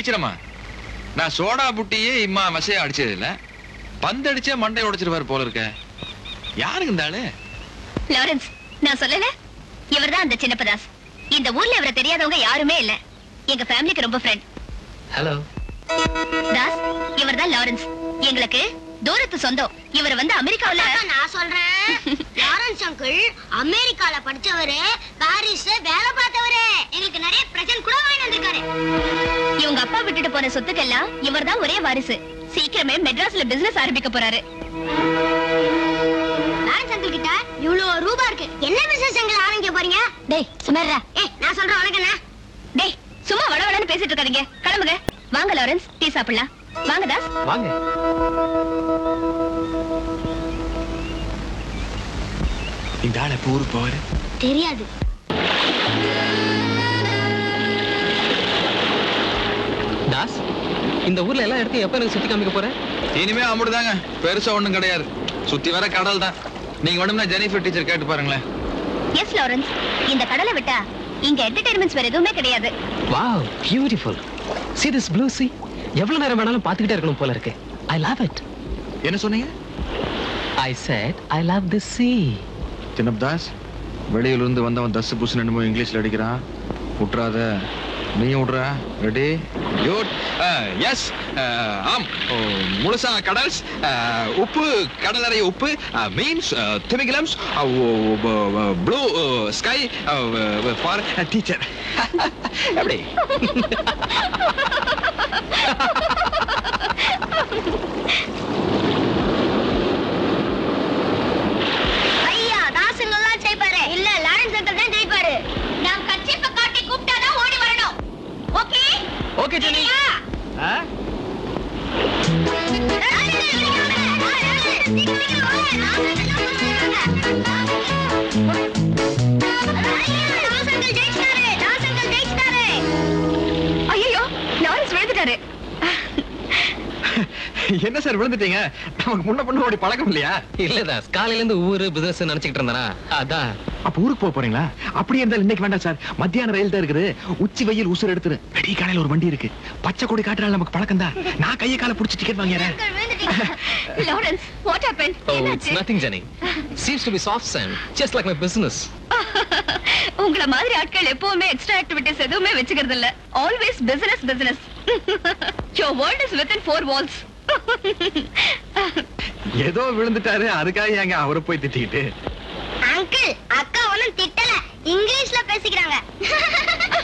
டீச்சரம்மா நான் சோடா புட்டியே இம்மா மசைய அடிச்சது இல்ல பந்து அடிச்சே மண்டை உடைச்சிருவாரு போல இருக்க யாருக்கு இந்த ஆளு லாரன்ஸ் நான் சொல்லல இவர்தான் அந்த சின்னப்பதாஸ் இந்த ஊர்ல இவரை தெரியாதவங்க யாருமே இல்ல எங்க ஃபேமிலிக்கு ரொம்ப ஃப்ரெண்ட் ஹலோ தாஸ் இவர்தான் லாரன்ஸ் எங்களுக்கு தூரத்து சொந்தம் இவர் வந்து அமெரிக்காவுல நான் சொல்றேன் லாரன்ஸ் அங்கிள் அமெரிக்கால படிச்சவரு பாரிஸ்ல வேலை பார்த்தவரு எங்களுக்கு நிறைய பிரசன்ட் கூட வாங்கி வந்திருக்காரு இவங்க அப்பா விட்டுட்டு போன சொத்துக்கெல்லாம் இவர்தான் ஒரே வாரிசு சீக்கிரமே மெட்ராஸ்ல பிசினஸ் ஆரம்பிக்க போறாரு லாரன்ஸ் அங்கிள் கிட்ட இவ்வளவு ரூபா இருக்கு என்ன பிசினஸ் அங்கிள் ஆரம்பிக்க போறீங்க டேய் சுமர்ரா ஏய் நான் சொல்றேன் உனக்கு என்ன டேய் சும்மா வள வளன்னு பேசிட்டு இருக்காதீங்க கிளம்புங்க வாங்க லாரன்ஸ் டீ சாப்பிடலாம் வாங்க தாஸ் வாங்க இந்த ஆளை எப்ப ஊருக்கு போவாரு தெரியாது தாஸ் இந்த ஊர்ல எல்லா இடத்தையும் எப்ப எனக்கு சுத்தி காமிக்க போறேன் இனிமே அமுடுதாங்க பெருசா ஒண்ணும் கிடையாது சுத்தி வர கடல் தான் நீங்க வேணும்னா ஜெனிஃபர் டீச்சர் கேட்டு பாருங்களேன் எஸ் லாரன்ஸ் இந்த கடலை விட்டா இங்க என்டர்டைன்மெண்ட்ஸ் வேற எதுவுமே கிடையாது wow beautiful see this blue sea எவ்வளவு நேரம் வேணாலும் பார்த்துக்கிட்டே இருக்கணும் போல இருக்கு ஐ லவ் இட் என்ன சொன்னீங்க I said I love this sea சின்னப்தாஸ் வெளியூர்ல இருந்து வந்தவன் தஸ் புஸ் என்னமோ இங்கிலீஷ்ல அடிக்கிறான் விட்றாத நீயும் விட்றா ரெடி குட் எஸ் ஆம் ஓ, முழுசா கடல்ஸ் அஹ், உப்பு கடல் நிறைய உப்பு மீன்ஸ் திமிகிலம்ஸ் ப்ளூ ஸ்கை ஃபார் டீச்சர் எப்படி ஐயா தாசுங்க எல்லாம் ஜெயிப்பாரு இல்ல லாரன்ஸ் அங்கிள் தான் ஜெயிப்பாரு நாம் கச்சிப்ப காட்டி கூப்பிட்டாதான் ஓடி வரணும் ஓகே ஓகே ஜெனி ஐயோ லாரன்ஸ் விழுந்துட்டாரு என்ன சார் விழுந்துட்டீங்க நமக்கு முன்ன பண்ண ஓடி பழக்கம் இல்லையா இல்ல தாஸ் காலையில இருந்து ஊரு பிசினஸ் நினைச்சிட்டு இருந்தானா அதான் அப்ப ஊருக்கு போக போறீங்களா அப்படியே இருந்தாலும் இன்னைக்கு வேண்டாம் சார் மத்தியான ரயில் தான் இருக்குது உச்சி வெயில் உசுர் எடுத்துரு வெடி காலையில ஒரு வண்டி இருக்கு பச்சை கொடி காட்டுறாள் நமக்கு பழக்கம் தான் நான் கையை காலை புடிச்சு டிக்கெட் வாங்கிறேன் Lawrence what happen Oh, it's nothing, Jenny. Seems to be soft sand, just like my business. உங்கள மாதிரி ஆட்கள் எப்பவுமே எக்ஸ்ட்ரா ஆக்டிவிட்டிஸ் எதுவுமே வச்சுக்கிறது இல்ல always business business your world is within four walls ஏதோ விழுந்துட்டாரு அதுக்காக ஏங்க அவரை போய் திட்டிக்கிட்டு அங்கிள் அக்கா ஒண்ணும் திட்டல இங்கிலீஷ்ல பேசிக்கிறாங்க